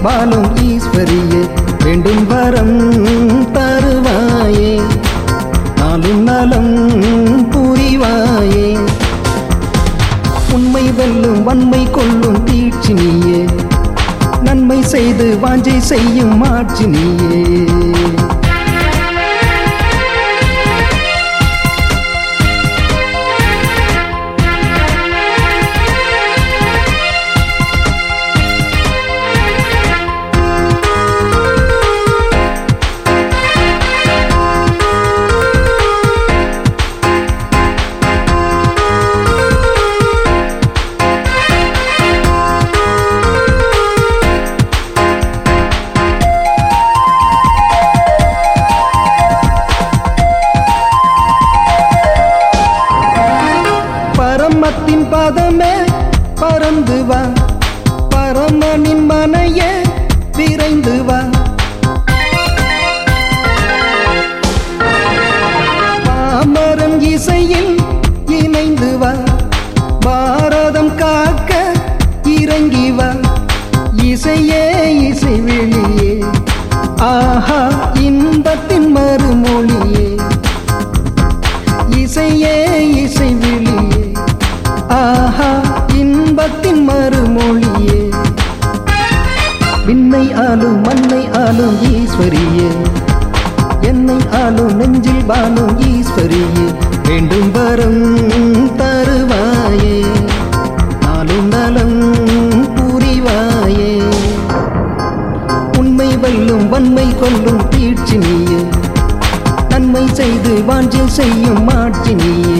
வாழும் ஈஸ்வரியே வேண்டும் வரம் தருவாயே நாளும் நலம் புரிவாயே உண்மை வெல்லும் வன்மை கொள்ளும் தீட்சி நீயே நன்மை செய்து வாஞ்சை செய்யும் மாட்சி நீயே பரமத்தின் பதமே பறந்து வா பரமனின் மனையே விரைந்து வா பாமரன் இசையில் இணைந்து வா பாரதம் காக்க இறங்கி வா இசையே இசை வெளியே ஆஹா இன்பத்தின் மறுமொழியே இசையே இசை விழியே ஆஹா இன்பத்தின் மறுமொழியே விண்ணை ஆளும் மண்ணை ஆளும் ஈஸ்வரியே என்னை ஆளும் நெஞ்சில் வாழும் ஈஸ்வரியே வேண்டும் வரம் தருவாயே நாளும் நலம் புரிவாயே உண்மை வெல்லும் வன்மை கொல்லும் தீட்சி நீயே நன்மை செய்து வாஞ்சி செய்யும் மாட்சி நீயே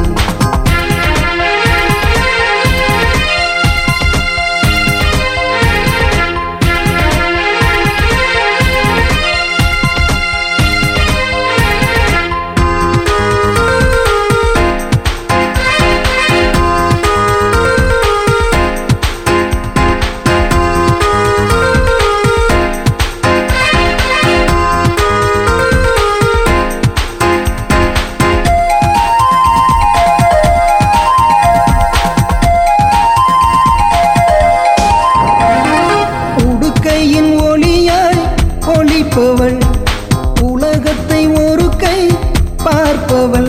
உடுக்கையின் ஒளியாய் ஒளிப்பவள் உலகத்தை ஒரு கை பார்ப்பவள்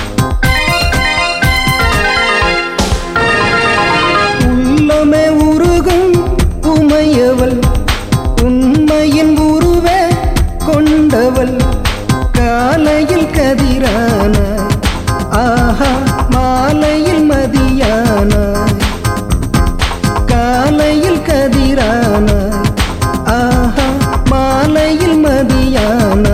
உள்ளமே உருகும் உமையவள் உண்மையின் உருவே கொண்டவள் காலையில் கதிரான ஆஹா மாலையில் மதியானாய் காலையில் கதிரான ஆஹா மாலையில் மதியான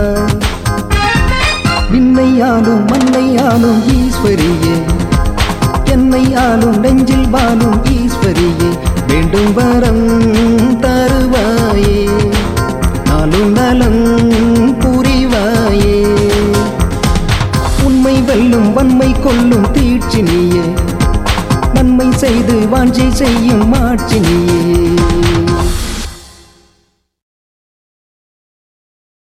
விண்ணை ஆளும் மண்ணை ஆளும் ஈஸ்வரியே என்னை ஆளும் நெஞ்சில் வாழும் ஈஸ்வரியே வேண்டும் வரம் தருவாயே நாளும் நலம் புரிவாயே உண்மை வெல்லும் வன்மை கொல்லும் தீட்சி நீயே நன்மை செய்து வாஞ்சி செய்யும் மாட்சி நீயே